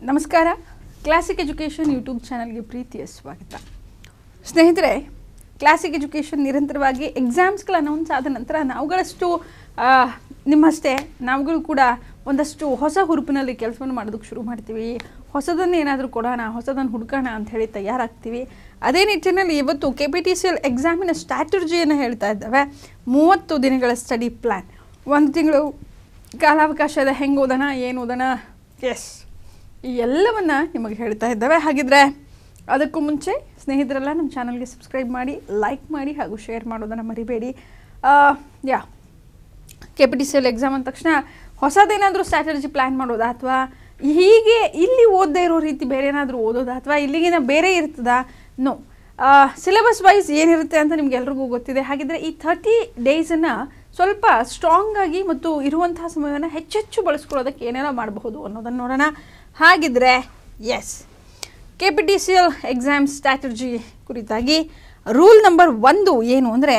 ನಮಸ್ಕಾರ classic education YouTube ಚಾನಲ್ಗೆ ಪ್ರೀತಿಯ ಸ್ವಾಗತ ಸ್ನೇಹಿತರೆ ಕ್ಲಾಸಿಕ್ ಎಜುಕೇಷನ್ ನಿರಂತರವಾಗಿ ಎಕ್ಸಾಮ್ಸ್ಗಳ ಅನೌನ್ಸ್ ಆದ ನಂತರ ನಾವುಗಳಷ್ಟು ಆ, ನಿಮ್ಮಷ್ಟೇ ನಾವುಗಳು ಕೂಡ ಒಂದಷ್ಟು ಹೊಸ ಹುರುಪಿನಲ್ಲಿ ಕೆಲಸವನ್ನು ಮಾಡೋದಕ್ಕೆ ಶುರು ಮಾಡ್ತೀವಿ ಹೊಸದನ್ನು ಏನಾದರೂ ಕೊಡೋಣ ಹೊಸದನ್ನು ಹುಡುಕೋಣ ಅಂತ ಹೇಳಿ ತಯಾರಾಗ್ತೀವಿ ಅದೇ ನಿಟ್ಟಿನಲ್ಲಿ ಇವತ್ತು K P T C L ಎಕ್ಸಾಮಿನ ಸ್ಟ್ರಾಟರ್ಜಿಯನ್ನು ಹೇಳ್ತಾ ಇದ್ದಾವೆ ಮೂವತ್ತು ದಿನಗಳ ಸ್ಟಡಿ ಪ್ಲ್ಯಾನ್ ಒಂದು ತಿಂಗಳು ಕಾಲಾವಕಾಶದ ಹೆಂಗೆ ಓದೋಣ ಏನು ಓದೋಣ ಎಸ್ ಈ ಎಲ್ಲವನ್ನು ನಿಮಗೆ ಹೇಳ್ತಾ ಇದ್ದಾವೆ ಹಾಗಿದ್ರೆ ಅದಕ್ಕೂ ಮುಂಚೆ ಸ್ನೇಹಿತರೆಲ್ಲ ನಮ್ಮ ಚಾನಲ್ಗೆ ಸಬ್ಸ್ಕ್ರೈಬ್ ಮಾಡಿ ಲೈಕ್ ಮಾಡಿ ಹಾಗೂ ಶೇರ್ ಮಾಡೋದನ್ನು ಮರಿಬೇಡಿ ಆ, ಯಾ K P T C L exam ಅಂದ ತಕ್ಷಣ ಹೊಸದೇನಾದರೂ ಸ್ಟ್ರಾಟಜಿ ಪ್ಲ್ಯಾನ್ ಮಾಡೋದಾ ಅಥವಾ ಹೀಗೆ ಇಲ್ಲಿ ಓದದೇ ಇರೋ ರೀತಿ ಬೇರೆ ಏನಾದರೂ ಓದೋದಾ ಅಥವಾ ಇಲ್ಲಿಗಿನ ಬೇರೆ ಇರ್ತದಾ ನೋ ಸಿಲೆಬಸ್ ವೈಸ್ ಏನಿರುತ್ತೆ ಅಂತ ನಿಮ್ಗೆ ಎಲ್ರಿಗೂ ಗೊತ್ತಿದೆ ಹಾಗಿದ್ರೆ ಈ ಥರ್ಟಿ ಡೇಸನ್ನು ಸ್ವಲ್ಪ ಸ್ಟ್ರಾಂಗ್ ಆಗಿ ಮತ್ತು ಇರುವಂತಹ ಸಮಯವನ್ನು ಹೆಚ್ಚೆಚ್ಚು ಬಳಸ್ಕೊಳ್ಳೋದಕ್ಕೆ ಏನೇನೋ ಮಾಡಬಹುದು ಅನ್ನೋದನ್ನು ನೋಡೋಣ ಹಾಗಿದ್ರೆ yes K P T C L exam strategy ಕುರಿತಾಗಿ ರೂಲ್ ನಂಬರ್ ಒಂದು ಏನು ಅಂದರೆ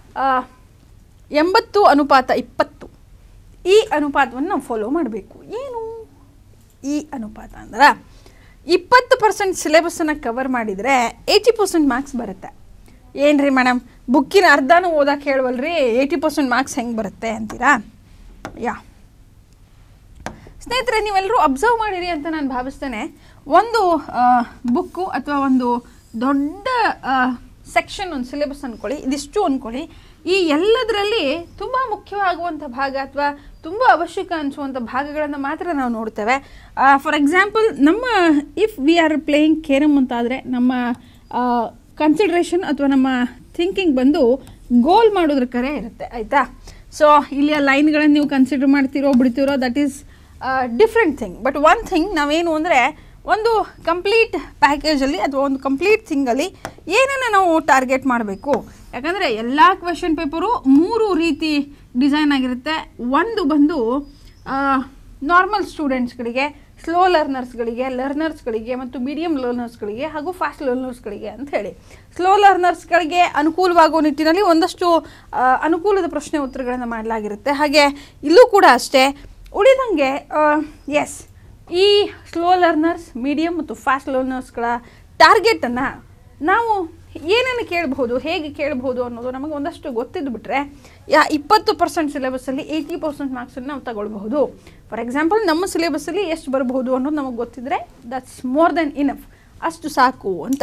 ಎಂಬತ್ತು ಅನುಪಾತ ಇಪ್ಪತ್ತು ಈ ಅನುಪಾತವನ್ನು ನಾವು ಫಾಲೋ ಮಾಡಬೇಕು ಏನು ಈ ಅನುಪಾತ ಅಂದ್ರೆ ಇಪ್ಪತ್ತು ಪರ್ಸೆಂಟ್ ಸಿಲೆಬಸ್ಸನ್ನು ಕವರ್ ಮಾಡಿದರೆ ಏಯ್ಟಿ ಪರ್ಸೆಂಟ್ ಮಾರ್ಕ್ಸ್ ಬರುತ್ತೆ ಏನು ರೀ ಮೇಡಮ್ ಬುಕ್ಕಿನ ಅರ್ಧನೂ ಓದಕ್ಕೆ ಹೇಳುವಲ್ರಿ ಏಯ್ಟಿ ಪರ್ಸೆಂಟ್ ಮಾರ್ಕ್ಸ್ ಹೆಂಗೆ ಬರುತ್ತೆ ಅಂತೀರಾ ಯಾ ಸ್ನೇಹಿತರೆ ನೀವೆಲ್ಲರೂ ಅಬ್ಸರ್ವ್ ಮಾಡಿರಿ ಅಂತ ನಾನು ಭಾವಿಸ್ತೇನೆ ಒಂದು ಬುಕ್ಕು ಅಥವಾ ಒಂದು ದೊಡ್ಡ ಸೆಕ್ಷನ್ ಒಂದು ಸಿಲೆಬಸ್ ಅಂದ್ಕೊಳ್ಳಿ ಇದಿಷ್ಟು ಅಂದ್ಕೊಳ್ಳಿ ಈ ಎಲ್ಲದರಲ್ಲಿ ತುಂಬ ಮುಖ್ಯವಾಗುವಂಥ ಭಾಗ ಅಥವಾ ತುಂಬ ಅವಶ್ಯಕ ಅನಿಸುವಂಥ ಭಾಗಗಳನ್ನು ಮಾತ್ರ ನಾವು ನೋಡ್ತೇವೆ ಫಾರ್ ಎಕ್ಸಾಂಪಲ್ ನಮ್ಮ if we are playing carrom ಅಂತಾದರೆ ನಮ್ಮ ಕನ್ಸಿಡ್ರೇಷನ್ ಅಥವಾ ನಮ್ಮ ಥಿಂಕಿಂಗ್ ಬಂದು ಗೋಲ್ ಮಾಡೋದ್ರ ಕರೆ ಇರುತ್ತೆ ಆಯಿತಾ ಸೊ ಇಲ್ಲಿಯ ಲೈನ್ಗಳನ್ನು ನೀವು ಕನ್ಸಿಡರ್ ಮಾಡ್ತಿರೋ ಬಿಡ್ತಿರೋ that is different thing but one thing ನಾವೇನು ಅಂದರೆ ಒಂದು ಕಂಪ್ಲೀಟ್ ಪ್ಯಾಕೇಜಲ್ಲಿ ಅಥವಾ ಒಂದು ಕಂಪ್ಲೀಟ್ ಥಿಂಗಲ್ಲಿ ಏನನ್ನು ನಾವು ಟಾರ್ಗೆಟ್ ಮಾಡಬೇಕು ಯಾಕಂದರೆ ಎಲ್ಲ ಕ್ವೆಶನ್ ಪೇಪರು ಮೂರು ರೀತಿ ಡಿಸೈನ್ ಆಗಿರುತ್ತೆ ಒಂದು ಬಂದು ನಾರ್ಮಲ್ ಸ್ಟೂಡೆಂಟ್ಸ್ಗಳಿಗೆ ಸ್ಲೋ ಲರ್ನರ್ಸ್ಗಳಿಗೆ ಲರ್ನರ್ಸ್ಗಳಿಗೆ ಮತ್ತು ಮೀಡಿಯಂ ಲರ್ನರ್ಸ್ಗಳಿಗೆ ಹಾಗೂ ಫಾಸ್ಟ್ ಲರ್ನರ್ಸ್ಗಳಿಗೆ ಅಂತ ಹೇಳಿ ಸ್ಲೋ ಲರ್ನರ್ಸ್ಗಳಿಗೆ ಅನುಕೂಲವಾಗುವ ನಿಟ್ಟಿನಲ್ಲಿ ಒಂದಷ್ಟು ಆ, ಅನುಕೂಲದ ಪ್ರಶ್ನೆ ಉತ್ತರಗಳನ್ನು ಮಾಡಲಾಗಿರುತ್ತೆ ಹಾಗೆ ಇಲ್ಲೂ ಕೂಡ ಅಷ್ಟೇ ಉಳಿದಂಗೆ ಎಸ್ ಈ ಸ್ಲೋ ಲರ್ನರ್ಸ್ ಮೀಡಿಯಂ ಮತ್ತು ಫಾಸ್ಟ್ ಲರ್ನರ್ಸ್ಗಳ ಟಾರ್ಗೆಟನ್ನು ನಾವು ಏನನ್ನು ಕೇಳಬಹುದು ಹೇಗೆ ಕೇಳಬಹುದು ಅನ್ನೋದು ನಮಗೆ ಒಂದಷ್ಟು ಗೊತ್ತಿದ್ದು ಬಿಟ್ಟರೆ ಯಾ ಇಪ್ಪತ್ತು ಪರ್ಸೆಂಟ್ ಸಿಲೆಬಸ್ಸಲ್ಲಿ ಏಯ್ಟಿ ಪರ್ಸೆಂಟ್ ಮಾರ್ಕ್ಸನ್ನು ನಾವು ತಗೊಳ್ಬಹುದು ಫಾರ್ ಎಕ್ಸಾಂಪಲ್ ನಮ್ಮ ಸಿಲೆಬಸ್ಸಲ್ಲಿ ಎಷ್ಟು ಬರಬಹುದು ಅನ್ನೋದು ನಮಗೆ ಗೊತ್ತಿದ್ರೆ ದಟ್ಸ್ ಮೋರ್ ದೆನ್ ಇನಫ್ ಅಷ್ಟು ಸಾಕು ಅಂತ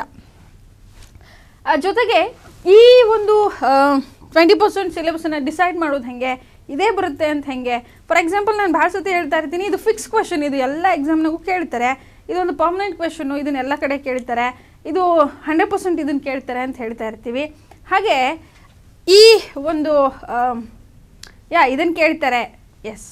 ಆ, ಜೊತೆಗೆ ಈ ಒಂದು ಟ್ವೆಂಟಿ ಪರ್ಸೆಂಟ್ ಸಿಲೆಬಸನ್ನು ಡಿಸೈಡ್ ಮಾಡೋದು ಹೆಂಗೆ ಇದೇ ಬರುತ್ತೆ ಅಂತ ಹೆಂಗೆ ಫಾರ್ ಎಕ್ಸಾಂಪಲ್ ನಾನು ಭಾಳ ಸತಿ ಹೇಳ್ತಾ ಇರ್ತೀನಿ ಇದು ಫಿಕ್ಸ್ ಕ್ವಶನ್ ಇದು ಎಲ್ಲ ಎಕ್ಸಾಮ್ನಾಗೂ ಕೇಳ್ತಾರೆ ಇದೊಂದು ಪರ್ಮನೆಂಟ್ ಕ್ವೆಶನ್ನು ಇದನ್ನ ಎಲ್ಲ ಕಡೆ ಕೇಳ್ತಾರೆ ಇದು ಹಂಡ್ರೆಡ್ ಪರ್ಸೆಂಟ್ ಇದನ್ನು ಕೇಳ್ತಾರೆ ಅಂತ ಹೇಳ್ತಾ ಇರ್ತೀವಿ ಹಾಗೆ ಈ ಒಂದು ಆಮ್, ಯಾ ಇದನ್ನು ಕೇಳ್ತಾರೆ ಎಸ್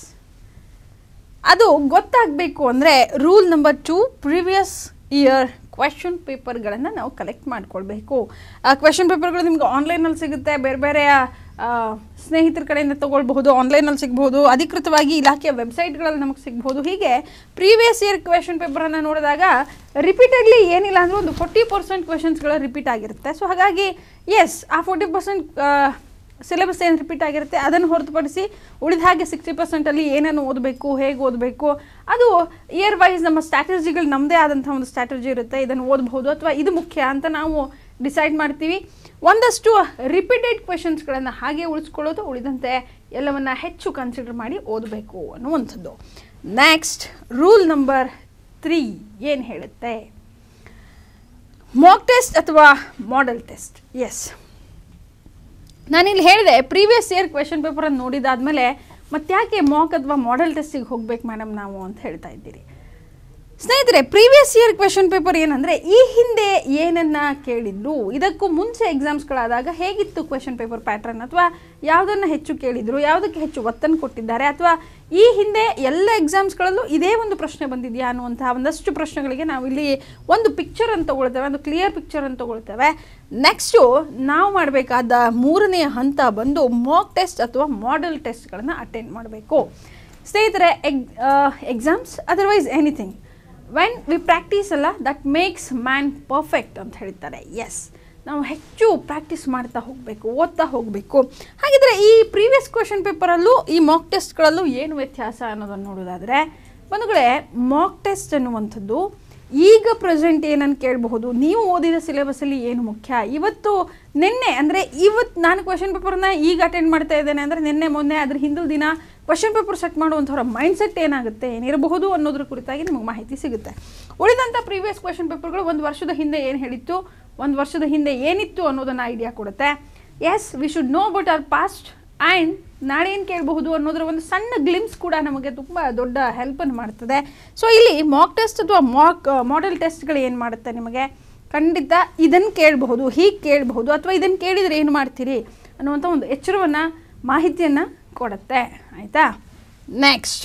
ಅದು ಗೊತ್ತಾಗಬೇಕು ಅಂದರೆ rule number two previous year question ಪೇಪರ್ಗಳನ್ನು ನಾವು ಕಲೆಕ್ಟ್ ಮಾಡ್ಕೊಳ್ಬೇಕು ಆ ಕ್ವೆಶನ್ ಪೇಪರ್ಗಳು ನಿಮ್ಗೆ ಆನ್ಲೈನಲ್ಲಿ ಸಿಗುತ್ತೆ ಬೇರೆ ಬೇರೆ ಆ, ಸ್ನೇಹಿತರ ಕಡೆಯಿಂದ ತೊಗೊಳ್ಬಹುದು ಆನ್ಲೈನಲ್ಲಿ ಸಿಗ್ಬೋದು ಅಧಿಕೃತವಾಗಿ ಇಲಾಖೆಯ ವೆಬ್ಸೈಟ್ಗಳಲ್ಲಿ ನಮಗೆ ಸಿಗ್ಬೋದು ಹೀಗೆ ಪ್ರೀವಿಯಸ್ ಇಯರ್ ಕ್ವೆಶನ್ ಪೇಪರನ್ನು ನೋಡಿದಾಗ ರಿಪೀಟೆಡ್ಲಿ ಏನಿಲ್ಲ ಅಂದರೂ ಒಂದು ಫೋರ್ಟಿ ಪರ್ಸೆಂಟ್ ಕ್ವೆಶನ್ಸ್ಗಳು ರಿಪೀಟ್ ಆಗಿರುತ್ತೆ ಸೊ ಹಾಗಾಗಿ ಎಸ್ ಆ ಫೋರ್ಟಿ ಪರ್ಸೆಂಟ್ ಸಿಲೆಬಸ್ ಏನು ರಿಪೀಟ್ ಆಗಿರುತ್ತೆ ಅದನ್ನು ಹೊರತುಪಡಿಸಿ ಉಳಿದ ಹಾಗೆ ಸಿಕ್ಸ್ಟಿ ಪರ್ಸೆಂಟಲ್ಲಿ ಏನನ್ನು ಓದಬೇಕು ಹೇಗೆ ಓದಬೇಕು ಅದು ಇಯರ್ ವೈಸ್ ನಮ್ಮ ಸ್ಟ್ರಾಟಜಿಗಳು ನಮ್ಮದೇ ಆದಂಥ ಒಂದು ಸ್ಟ್ರಾಟಜಿ ಇರುತ್ತೆ ಇದನ್ನು ಓದಬಹುದು ಅಥವಾ ಇದು ಮುಖ್ಯ ಅಂತ ನಾವು ಡಿಸೈಡ್ ಮಾಡ್ತೀವಿ ಒಂದಷ್ಟು ರಿಪೀಟೆಡ್ ಕ್ವೆಶನ್ಸ್ಗಳನ್ನು ಹಾಗೆ ಉಳಿಸ್ಕೊಳ್ಳೋದು ಉಳಿದಂತೆ ಎಲ್ಲವನ್ನ ಹೆಚ್ಚು ಕನ್ಸಿಡರ್ ಮಾಡಿ ಓದಬೇಕು ಅನ್ನುವಂಥದ್ದು ನೆಕ್ಸ್ಟ್ ರೂಲ್ ನಂಬರ್ ತ್ರೀ ಏನು ಹೇಳುತ್ತೆ ಮಾಕ್ ಟೆಸ್ಟ್ ಅಥವಾ ಮಾಡೆಲ್ ಟೆಸ್ಟ್ ಎಸ್ ನಾನಿಲ್ಲಿ ಹೇಳಿದೆ ಪ್ರೀವಿಯಸ್ ಇಯರ್ ಕ್ವೆಶನ್ ಪೇಪರನ್ನು ನೋಡಿದಾದ್ಮೇಲೆ ಮತ್ತ್ಯಾಕೆ ಮಾಕ್ ಅಥವಾ ಮಾಡೆಲ್ ಟೆಸ್ಟಿಗೆ ಹೋಗ್ಬೇಕು ಮೇಡಮ್ ನಾವು ಅಂತ ಹೇಳ್ತಾ ಇದ್ದೀರಿ ಸ್ನೇಹಿತರೆ ಪ್ರೀವಿಯಸ್ ಇಯರ್ ಕ್ವೆಶನ್ ಪೇಪರ್ ಏನಂದರೆ ಈ ಹಿಂದೆ ಏನನ್ನ ಕೇಳಿದ್ರು ಇದಕ್ಕೂ ಮುಂಚೆ ಎಕ್ಸಾಮ್ಸ್ಗಳಾದಾಗ ಹೇಗಿತ್ತು ಕ್ವೆಶನ್ ಪೇಪರ್ ಪ್ಯಾಟ್ರನ್ ಅಥವಾ ಯಾವುದನ್ನು ಹೆಚ್ಚು ಕೇಳಿದ್ರು ಯಾವುದಕ್ಕೆ ಹೆಚ್ಚು ಒತ್ತನ್ನು ಕೊಟ್ಟಿದ್ದಾರೆ ಅಥವಾ ಈ ಹಿಂದೆ ಎಲ್ಲ ಎಕ್ಸಾಮ್ಸ್ಗಳಲ್ಲೂ ಇದೇ ಒಂದು ಪ್ರಶ್ನೆ ಬಂದಿದೆಯಾ ಅನ್ನುವಂತಹ ಒಂದಷ್ಟು ಪ್ರಶ್ನೆಗಳಿಗೆ ನಾವು ಇಲ್ಲಿ ಒಂದು ಪಿಕ್ಚರ್ ಅಂತ ತಗೊಳ್ತೇವೆ ಒಂದು ಕ್ಲಿಯರ್ ಪಿಕ್ಚರ್ ಅಂತ ತಗೊಳ್ತೇವೆ ನೆಕ್ಸ್ಟು ನಾವು ಮಾಡಬೇಕಾದ ಮೂರನೆಯ ಹಂತ ಬಂದು ಮಾಕ್ ಟೆಸ್ಟ್ ಅಥವಾ ಮಾಡೆಲ್ ಟೆಸ್ಟ್ಗಳನ್ನು ಅಟೆಂಡ್ ಮಾಡಬೇಕು ಸ್ನೇಹಿತರೆ ಎಗ್ exams otherwise anything when we practice ಅಲ್ಲ ದಟ್ ಮೇಕ್ಸ್ ಮ್ಯಾನ್ ಪರ್ಫೆಕ್ಟ್ ಅಂತ ಹೇಳ್ತಾರೆ ಎಸ್ ನಾವು ಹೆಚ್ಚು ಪ್ರಾಕ್ಟೀಸ್ ಮಾಡ್ತಾ ಹೋಗಬೇಕು ಓದ್ತಾ ಹೋಗಬೇಕು ಹಾಗಿದ್ರೆ ಈ ಪ್ರೀವಿಯಸ್ ಕ್ವೆಶನ್ ಪೇಪರಲ್ಲೂ ಈ ಮಾಕ್ ಟೆಸ್ಟ್ಗಳಲ್ಲೂ ಏನು ವ್ಯತ್ಯಾಸ ಅನ್ನೋದನ್ನು ನೋಡೋದಾದರೆ ಬಂಧುಗಳೇ ಮಾಕ್ ಟೆಸ್ಟ್ ಅನ್ನುವಂಥದ್ದು ಈಗ ಪ್ರೆಸೆಂಟ್ ಏನನ್ನು ಕೇಳಬಹುದು ನೀವು ಓದಿದ ಸಿಲೆಬಸ್ಸಲ್ಲಿ ಏನು ಮುಖ್ಯ ಇವತ್ತು ನಿನ್ನೆ ಅಂದರೆ ಇವತ್ತು ನಾನು ಕ್ವಶನ್ ಪೇಪರ್ನ ಈಗ ಅಟೆಂಡ್ ಮಾಡ್ತಾ ಇದ್ದೇನೆ ಅಂದರೆ ನಿನ್ನೆ ಮೊನ್ನೆ ಅದ್ರ ಹಿಂದಿನ ದಿನ ಕ್ವಶನ್ ಪೇಪರ್ ಸೆಟ್ ಮಾಡುವಂಥವ್ರ ಮೈಂಡ್ ಸೆಟ್ ಏನಾಗುತ್ತೆ ಏನಿರಬಹುದು ಅನ್ನೋದ್ರ ಕುರಿತಾಗಿ ನಿಮಗೆ ಮಾಹಿತಿ ಸಿಗುತ್ತೆ ಉಳಿದಂಥ ಪ್ರೀವಿಯಸ್ ಕ್ವಶನ್ ಪೇಪರ್ಗಳು ಒಂದು ವರ್ಷದ ಹಿಂದೆ ಏನು ಹೇಳಿತ್ತು ಒಂದು ವರ್ಷದ ಹಿಂದೆ ಏನಿತ್ತು ಅನ್ನೋದನ್ನು ಐಡಿಯಾ ಕೊಡುತ್ತೆ yes we should know about our past and ನಾಳೆ ಏನು ಕೇಳಬಹುದು ಅನ್ನೋದರ ಒಂದು ಸಣ್ಣ ಗ್ಲಿಮ್ಸ್ ಕೂಡ ನಮಗೆ ತುಂಬ ದೊಡ್ಡ ಹೆಲ್ಪನ್ನು ಮಾಡ್ತದೆ ಸೊ ಇಲ್ಲಿ ಮಾಕ್ ಟೆಸ್ಟ್ ಅಥವಾ ಮಾಕ್ ಮಾಡೆಲ್ ಟೆಸ್ಟ್ಗಳು ಏನು ಮಾಡುತ್ತೆ ನಿಮಗೆ ಖಂಡಿತ ಇದನ್ನು ಕೇಳಬಹುದು ಹೀಗೆ ಕೇಳಬಹುದು ಅಥವಾ ಇದನ್ನು ಕೇಳಿದರೆ ಏನು ಮಾಡ್ತೀರಿ ಅನ್ನುವಂಥ ಒಂದು ಎಚ್ಚರವನ್ನು ಮಾಹಿತಿಯನ್ನು ಕೊಡುತ್ತೆ ಆಯಿತಾ next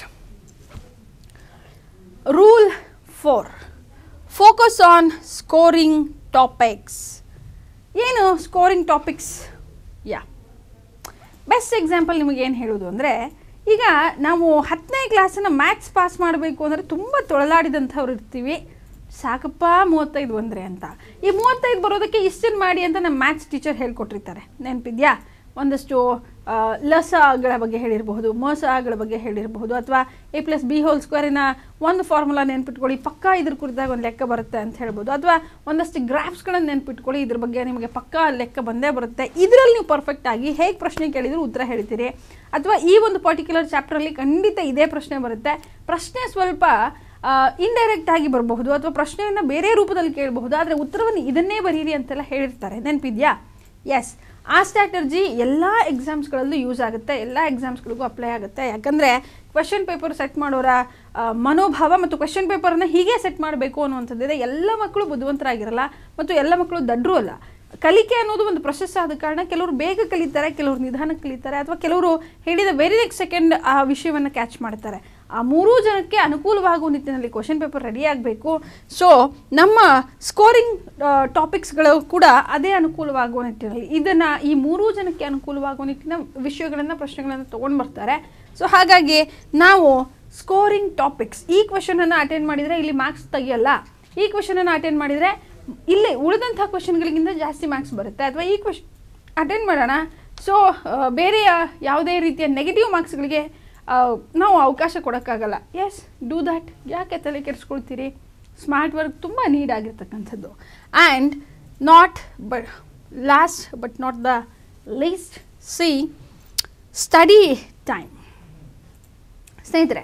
rule four focus on scoring topics ಏನು ಸ್ಕೋರಿಂಗ್ ಟಾಪಿಕ್ಸ್ ಯಾ ಬೆಸ್ಟ್ ಎಕ್ಸಾಂಪಲ್ ನಿಮಗೆ ಏನು ಹೇಳೋದು ಅಂದರೆ ಈಗ ನಾವು ಹತ್ತನೇ ಕ್ಲಾಸನ್ನು ಮ್ಯಾಥ್ಸ್ ಪಾಸ್ ಮಾಡಬೇಕು ಅಂದರೆ ತುಂಬ ತೊಳಲಾಡಿದಂಥವ್ರು ಇರ್ತೀವಿ ಸಾಕಪ್ಪ ಮೂವತ್ತೈದು ಬಂದರೆ ಅಂತ ಈ ಮೂವತ್ತೈದು ಬರೋದಕ್ಕೆ ಇಷ್ಟನ್ನು ಮಾಡಿ ಅಂತ ನಮ್ಮ ಮ್ಯಾಥ್ಸ್ ಟೀಚರ್ ಹೇಳ್ಕೊಟ್ಟಿರ್ತಾರೆ ನೆನಪಿದ್ಯಾ ಒಂದಷ್ಟು ಆ, ಲಸಗಳ ಬಗ್ಗೆ ಹೇಳಿರಬಹುದು ಮಸಗಳ ಬಗ್ಗೆ ಹೇಳಿರಬಹುದು ಅಥವಾ ಎ ಪ್ಲಸ್ ಬಿ ಹೋಲ್ ಸ್ಕ್ವೇರಿನ ಒಂದು ಫಾರ್ಮುಲಾ ನೆನ್ಪಿಟ್ಕೊಳ್ಳಿ ಪಕ್ಕಾ ಇದ್ರ ಕುರಿತಾಗ ಒಂದು ಲೆಕ್ಕ ಬರುತ್ತೆ ಅಂತ ಹೇಳ್ಬೋದು ಅಥವಾ ಒಂದಷ್ಟು ಗ್ರಾಫ್ಸ್ಗಳನ್ನು ನೆನ್ಪಿಟ್ಕೊಳ್ಳಿ ಇದ್ರ ಬಗ್ಗೆ ನಿಮಗೆ ಪಕ್ಕಾ ಲೆಕ್ಕ ಬಂದೇ ಬರುತ್ತೆ ಇದರಲ್ಲಿ ನೀವು ಪರ್ಫೆಕ್ಟ್ ಆಗಿ ಹೇಗೆ ಪ್ರಶ್ನೆ ಕೇಳಿದ್ರು ಉತ್ತರ ಹೇಳ್ತೀರಿ ಅಥವಾ ಈ ಒಂದು ಪರ್ಟಿಕ್ಯುಲರ್ ಚಾಪ್ಟ್ರಲ್ಲಿ ಖಂಡಿತ ಇದೇ ಪ್ರಶ್ನೆ ಬರುತ್ತೆ ಪ್ರಶ್ನೆ ಸ್ವಲ್ಪ ಇಂಡೈರೆಕ್ಟ್ ಆಗಿ ಬರಬಹುದು ಅಥವಾ ಪ್ರಶ್ನೆಯನ್ನು ಬೇರೆ ರೂಪದಲ್ಲಿ ಕೇಳಬಹುದು ಆದರೆ ಉತ್ತರವನ್ನು ಇದನ್ನೇ ಬರೀರಿ ಅಂತೆಲ್ಲ ಹೇಳಿರ್ತಾರೆ ನೆನಪಿದ್ಯಾ ಎಸ್ ಆ ಸ್ಟ್ರಾಟರ್ಜಿ ಎಲ್ಲ ಎಕ್ಸಾಮ್ಸ್ಗಳಲ್ಲೂ ಯೂಸ್ ಆಗುತ್ತೆ ಎಲ್ಲ ಎಕ್ಸಾಮ್ಸ್ಗಳಿಗೂ ಅಪ್ಲೈ ಆಗುತ್ತೆ ಯಾಕಂದರೆ ಕ್ವೆಶನ್ ಪೇಪರ್ ಸೆಟ್ ಮಾಡೋರ ಆ, ಮನೋಭಾವ ಮತ್ತು ಕ್ವೆಶನ್ ಪೇಪರನ್ನು ಹೀಗೆ ಸೆಟ್ ಮಾಡಬೇಕು ಅನ್ನುವಂಥದ್ದಿದೆ ಎಲ್ಲ ಮಕ್ಕಳು ಬುದ್ಧಿವಂತರಾಗಿರಲ್ಲ ಮತ್ತು ಎಲ್ಲ ಮಕ್ಕಳು ದಡ್ರು ಅಲ್ಲ ಕಲಿಕೆ ಅನ್ನೋದು ಒಂದು ಪ್ರೊಸೆಸ್ ಆದ ಕಾರಣ ಕೆಲವರು ಬೇಗ ಕಲಿತಾರೆ ಕೆಲವರು ನಿಧಾನಕ್ಕೆ ಕಲಿತಾರೆ ಅಥವಾ ಕೆಲವರು ಹೇಳಿದ ವೆರಿ ನೆಕ್ಸ್ಟ್ ಸೆಕೆಂಡ್ ಆ ವಿಷಯವನ್ನು ಕ್ಯಾಚ್ ಮಾಡ್ತಾರೆ ಆ ಮೂರೂ ಜನಕ್ಕೆ ಅನುಕೂಲವಾಗುವ ನಿಟ್ಟಿನಲ್ಲಿ ಕ್ವಶನ್ ಪೇಪರ್ ರೆಡಿ ಆಗಬೇಕು ಸೊ ನಮ್ಮ ಸ್ಕೋರಿಂಗ್ ಟಾಪಿಕ್ಸ್ಗಳು ಕೂಡ ಅದೇ ಅನುಕೂಲವಾಗುವ ನಿಟ್ಟಿನಲ್ಲಿ ಇದನ್ನು ಈ ಮೂರೂ ಜನಕ್ಕೆ ಅನುಕೂಲವಾಗುವ ನಿಟ್ಟಿನ ವಿಷಯಗಳನ್ನು ಪ್ರಶ್ನೆಗಳನ್ನು ತೊಗೊಂಡು ಬರ್ತಾರೆ ಸೊ ಹಾಗಾಗಿ ನಾವು ಸ್ಕೋರಿಂಗ್ ಟಾಪಿಕ್ಸ್ ಈ ಕ್ವಶನನ್ನು ಅಟೆಂಡ್ ಮಾಡಿದರೆ ಇಲ್ಲಿ ಮಾರ್ಕ್ಸ್ ತೆಗಿಯಲ್ಲ ಈ ಕ್ವಶನನ್ನು ಅಟೆಂಡ್ ಮಾಡಿದರೆ ಇಲ್ಲಿ ಉಳಿದಂಥ ಕ್ವಶನ್ಗಳಿಗಿಂತ ಜಾಸ್ತಿ ಮಾರ್ಕ್ಸ್ ಬರುತ್ತೆ ಅಥವಾ ಈ ಕ್ವಶನ್ ಅಟೆಂಡ್ ಮಾಡೋಣ ಸೊ ಬೇರೆ ಯಾ- ಯಾವುದೇ ರೀತಿಯ ನೆಗೆಟಿವ್ ಮಾರ್ಕ್ಸ್ಗಳಿಗೆ ನಾವು ಅವಕಾಶ ಕೊಡೋಕ್ಕಾಗಲ್ಲ ಎಸ್ ಡೂ ದ್ಯಾಟ್ ಯಾಕೆ ತಲೆ ಕೆಡಿಸ್ಕೊಳ್ತೀರಿ ಸ್ಮಾರ್ಟ್ ವರ್ಕ್ ತುಂಬ ನೀಡ್ ಆಗಿರ್ತಕ್ಕಂಥದ್ದು and not but last but not the least see study time ಸ್ನೇಹಿತರೆ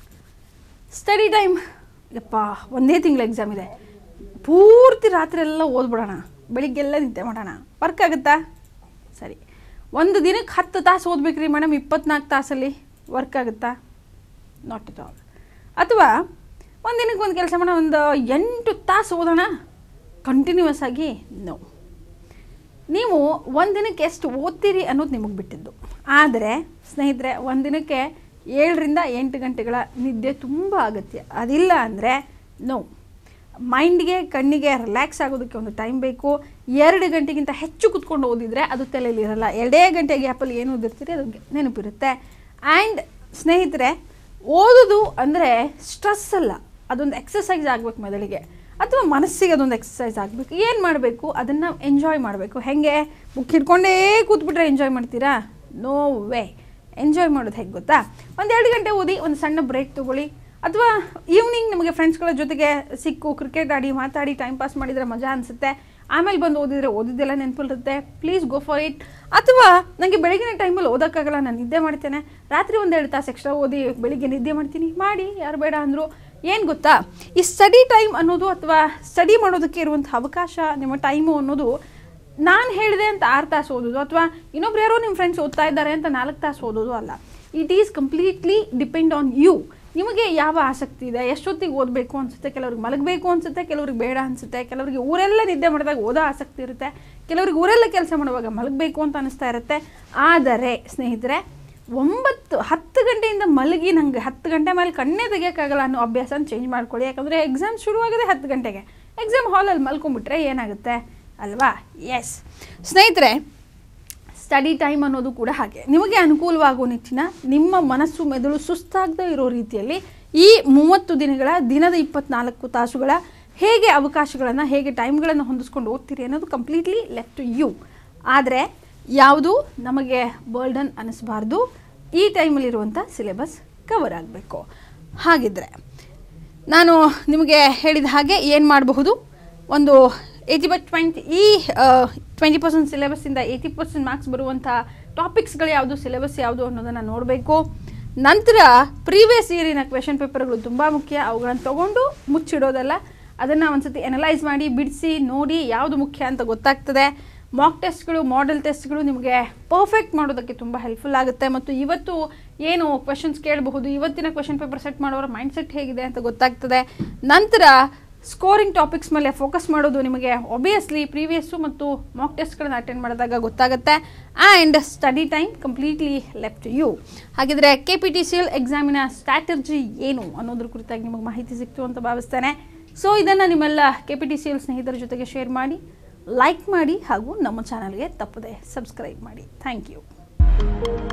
ಸ್ಟಡಿ ಟೈಮ್ ಯಪ್ಪ ಒಂದೇ ತಿಂಗಳು ಎಕ್ಸಾಮ್ ಇದೆ ಪೂರ್ತಿ ರಾತ್ರಿ ಎಲ್ಲ ಓದ್ಬಿಡೋಣ ಬೆಳಿಗ್ಗೆಲ್ಲ ನಿದ್ದೆ ಮಾಡೋಣ ವರ್ಕ್ ಆಗುತ್ತಾ ಸರಿ ಒಂದು ದಿನಕ್ಕೆ ಹತ್ತು ತಾಸು ಓದ್ಬೇಕ್ರಿ ಮೇಡಮ್ ಇಪ್ಪತ್ನಾಲ್ಕು ತಾಸಲ್ಲಿ ವರ್ಕ್ ಆಗುತ್ತಾ ನಾಟ್ ಇಟ್ ಆಲ್ ಅಥವಾ ಒಂದು ದಿನಕ್ಕೆ ಒಂದು ಕೆಲಸ ಮಾಡೋಣ ಒಂದು ಎಂಟು ತಾಸು ಓದೋಣ ಕಂಟಿನ್ಯೂಸ್ ಆಗಿ ನೋ ನೀವು ಒಂದು ದಿನಕ್ಕೆ ಎಷ್ಟು ಓದ್ತೀರಿ ಅನ್ನೋದು ನಿಮಗೆ ಬಿಟ್ಟಿದ್ದು ಆದರೆ ಸ್ನೇಹಿತರೆ ಒಂದು ದಿನಕ್ಕೆ ಏಳರಿಂದ ಎಂಟು ಗಂಟೆಗಳ ನಿದ್ದೆ ತುಂಬ ಅಗತ್ಯ ಅದಿಲ್ಲ ಅಂದರೆ ನೋ ಮೈಂಡ್ಗೆ ಕಣ್ಣಿಗೆ ರಿಲ್ಯಾಕ್ಸ್ ಆಗೋದಕ್ಕೆ ಒಂದು ಟೈಮ್ ಬೇಕು ಎರಡು ಗಂಟೆಗಿಂತ ಹೆಚ್ಚು ಕುತ್ಕೊಂಡು ಓದಿದರೆ ಅದು ತಲೆಯಲ್ಲಿರಲ್ಲ ಎರಡೇ ಗಂಟೆ ಗ್ಯಾಪಲ್ಲಿ ಏನು ಓದಿರ್ತೀರಿ ಅದು ನೆನಪಿರುತ್ತೆ ಆ್ಯಂಡ್ ಸ್ನೇಹಿತರೆ ಓದೋದು ಅಂದರೆ ಸ್ಟ್ರೆಸ್ ಅಲ್ಲ ಅದೊಂದು ಎಕ್ಸಸೈಸ್ ಆಗಬೇಕು ಮೊದಲಿಗೆ ಅಥವಾ ಮನಸ್ಸಿಗೆ ಅದೊಂದು ಎಕ್ಸಸೈಸ್ ಆಗಬೇಕು ಏನು ಮಾಡಬೇಕು ಅದನ್ನು ಎಂಜಾಯ್ ಮಾಡಬೇಕು ಹೇಗೆ ಬುಕ್ ಹಿಡ್ಕೊಂಡೇ ಕೂತ್ಬಿಟ್ರೆ ಎಂಜಾಯ್ ಮಾಡ್ತೀರಾ ನೋ ವೇ ಎಂಜಾಯ್ ಮಾಡೋದು ಹೇಗೆ ಗೊತ್ತಾ ಒಂದು ಎರಡು ಗಂಟೆ ಓದಿ ಒಂದು ಸಣ್ಣ ಬ್ರೇಕ್ ತೊಗೊಳ್ಳಿ ಅಥವಾ ಈವ್ನಿಂಗ್ ನಿಮಗೆ ಫ್ರೆಂಡ್ಸ್ಗಳ ಜೊತೆಗೆ ಸಿಕ್ಕು ಕ್ರಿಕೆಟ್ ಆಡಿ ಮಾತಾಡಿ ಟೈಮ್ ಪಾಸ್ ಮಾಡಿದರೆ ಮಜಾ ಅನಿಸುತ್ತೆ ಆಮೇಲೆ ಬಂದು ಓದಿದರೆ ಓದಿದ್ದೆಲ್ಲ ನೆನಪಿರುತ್ತೆ ಪ್ಲೀಸ್ ಗೋ ಫಾರ್ ಇಟ್ ಅಥವಾ ನನಗೆ ಬೆಳಗಿನ ಟೈಮಲ್ಲಿ ಓದೋಕ್ಕಾಗಲ್ಲ ನಾನು ನಿದ್ದೆ ಮಾಡ್ತೇನೆ ರಾತ್ರಿ ಒಂದೆರಡು ತಾಸು ಎಕ್ಸ್ಟ್ರಾ ಓದಿ ಬೆಳಿಗ್ಗೆ ನಿದ್ದೆ ಮಾಡ್ತೀನಿ ಮಾಡಿ ಯಾರು ಬೇಡ ಅಂದರು ಏನು ಗೊತ್ತಾ ಈ ಸ್ಟಡಿ ಟೈಮ್ ಅನ್ನೋದು ಅಥವಾ ಸ್ಟಡಿ ಮಾಡೋದಕ್ಕೆ ಇರುವಂಥ ಅವಕಾಶ ನಿಮ್ಮ ಟೈಮು ಅನ್ನೋದು ನಾನು ಹೇಳಿದೆ ಅಂತ ಆರು ತಾಸು ಓದೋದು ಅಥವಾ ಇನ್ನೊಬ್ರು ಯಾರೋ ನಿಮ್ಮ ಫ್ರೆಂಡ್ಸ್ ಓದ್ತಾ ಇದ್ದಾರೆ ಅಂತ ನಾಲ್ಕು ತಾಸು ಓದೋದು ಅಲ್ಲ it is completely depend on you ನಿಮಗೆ ಯಾವ ಆಸಕ್ತಿ ಇದೆ ಎಷ್ಟೊತ್ತಿಗೆ ಓದಬೇಕು ಅನಿಸುತ್ತೆ ಕೆಲವ್ರಿಗೆ ಮಲಗಬೇಕು ಅನಿಸುತ್ತೆ ಕೆಲವ್ರಿಗೆ ಬೇಡ ಅನಿಸುತ್ತೆ ಕೆಲವರಿಗೆ ಊರೆಲ್ಲ ನಿದ್ದೆ ಮಾಡಿದಾಗ ಓದೋ ಆಸಕ್ತಿ ಇರುತ್ತೆ ಕೆಲವ್ರಿಗೆ ಊರೆಲ್ಲ ಕೆಲಸ ಮಾಡುವಾಗ ಮಲಗಬೇಕು ಅಂತ ಅನಿಸ್ತಾ ಇರುತ್ತೆ ಆದರೆ ಸ್ನೇಹಿತರೆ ಒಂಬತ್ತು ಹತ್ತು ಗಂಟೆಯಿಂದ ಮಲಗಿ ನನಗೆ ಹತ್ತು ಗಂಟೆ ಮೇಲೆ ಕಣ್ಣೇ ತೆಗಿಯೋಕ್ಕಾಗಲ್ಲ ಅನ್ನೋ ಅಭ್ಯಾಸನ ಚೇಂಜ್ ಮಾಡ್ಕೊಳ್ಳಿ ಯಾಕಂದರೆ ಎಕ್ಸಾಮ್ ಶುರುವಾಗೋದೇ ಹತ್ತು ಗಂಟೆಗೆ ಎಕ್ಸಾಮ್ ಹಾಲಲ್ಲಿ ಮಲ್ಕೊಂಡ್ಬಿಟ್ರೆ ಏನಾಗುತ್ತೆ ಅಲ್ವಾ ಎಸ್ ಸ್ನೇಹಿತರೆ ಸ್ಟಡಿ ಟೈಮ್ ಅನ್ನೋದು ಕೂಡ ಹಾಗೆ ನಿಮಗೆ ಅನುಕೂಲವಾಗುವ ನಿಟ್ಟಿನ ನಿಮ್ಮ ಮನಸ್ಸು ಮೆದುಳು ಸುಸ್ತಾಗದೇ ಇರೋ ರೀತಿಯಲ್ಲಿ ಈ ಮೂವತ್ತು ದಿನಗಳ ದಿನದ ಇಪ್ಪತ್ನಾಲ್ಕು ತಾಸುಗಳ ಹೇಗೆ ಅವಕಾಶಗಳನ್ನು ಹೇಗೆ ಟೈಮ್ಗಳನ್ನು ಹೊಂದಿಸ್ಕೊಂಡು ಓದ್ತೀರಿ ಅನ್ನೋದು ಕಂಪ್ಲೀಟ್ಲಿ ಲೆಫ್ಟ್ ಟು ಯು ಆದರೆ ಯಾವುದು ನಮಗೆ ಬರ್ಡನ್ ಅನ್ನಿಸ್ಬಾರ್ದು ಈ ಟೈಮಲ್ಲಿರುವಂಥ ಸಿಲೆಬಸ್ ಕವರ್ ಆಗಬೇಕು ಹಾಗಿದ್ರೆ ನಾನು ನಿಮಗೆ ಹೇಳಿದ ಹಾಗೆ ಏನು ಮಾಡಬಹುದು ಒಂದು ಏಯ್ಟಿ ಬೈ ಟ್ವೆಂಟಿ ಈ ಟ್ವೆಂಟಿ ಪರ್ಸೆಂಟ್ ಸಿಲೆಬಸ್ಸಿಂದ ಏಯ್ಟಿ ಪರ್ಸೆಂಟ್ ಮಾರ್ಕ್ಸ್ ಬರುವಂಥ ಟಾಪಿಕ್ಸ್ಗಳು ಯಾವುದು ಸಿಲೆಬಸ್ ಯಾವುದು ಅನ್ನೋದನ್ನು ನೋಡಬೇಕು ನಂತರ ಪ್ರೀವಿಯಸ್ ಇಯರಿನ ಕ್ವೆಶನ್ ಪೇಪರ್ಗಳು ತುಂಬ ಮುಖ್ಯ ಅವುಗಳನ್ನು ತಗೊಂಡು ಮುಚ್ಚಿಡೋದಲ್ಲ ಅದನ್ನು ಒಂದ್ಸತಿ ಎನಲೈಸ್ ಮಾಡಿ ಬಿಡಿಸಿ ನೋಡಿ ಯಾವುದು ಮುಖ್ಯ ಅಂತ ಗೊತ್ತಾಗ್ತದೆ ಮಾಕ್ ಟೆಸ್ಟ್ಗಳು ಮಾಡೆಲ್ ಟೆಸ್ಟ್ಗಳು ನಿಮಗೆ ಪರ್ಫೆಕ್ಟ್ ಮಾಡೋದಕ್ಕೆ ತುಂಬ ಹೆಲ್ಪ್ಫುಲ್ ಆಗುತ್ತೆ ಮತ್ತು ಇವತ್ತು ಏನು ಕ್ವೆಶನ್ಸ್ ಕೇಳಬಹುದು ಇವತ್ತಿನ ಕ್ವೆಶನ್ ಪೇಪರ್ ಸೆಟ್ ಮಾಡೋರ ಮೈಂಡ್ ಸೆಟ್ ಹೇಗಿದೆ ಅಂತ ಗೊತ್ತಾಗ್ತದೆ ನಂತರ ಸ್ಕೋರಿಂಗ್ ಟಾಪಿಕ್ಸ್ ಮೇಲೆ ಫೋಕಸ್ ಮಾಡೋದು ನಿಮಗೆ ಒಬಿಯಸ್ಲಿ ಪ್ರೀವಿಯಸ್ಸು ಮತ್ತು ಮಾಕ್ ಟೆಸ್ಟ್ಗಳನ್ನ ಅಟೆಂಡ್ ಮಾಡಿದಾಗ ಗೊತ್ತಾಗುತ್ತೆ and study time completely left you ಹಾಗಿದ್ರೆ K P T C L ಎಕ್ಸಾಮಿನ ಸ್ಟ್ರಾಟರ್ಜಿ ಏನು ಅನ್ನೋದ್ರ ಕುರಿತಾಗಿ ನಿಮಗೆ ಮಾಹಿತಿ ಸಿಕ್ತು ಅಂತ ಭಾವಿಸ್ತೇನೆ ಸೊ ಇದನ್ನು ನಿಮ್ಮೆಲ್ಲ K P T C L ಸ್ನೇಹಿತರ ಜೊತೆಗೆ ಶೇರ್ ಮಾಡಿ ಲೈಕ್ ಮಾಡಿ ಹಾಗೂ ನಮ್ಮ ಚಾನಲ್ಗೆ ತಪ್ಪದೆ ಸಬ್ಸ್ಕ್ರೈಬ್ ಮಾಡಿ ಥ್ಯಾಂಕ್ ಯು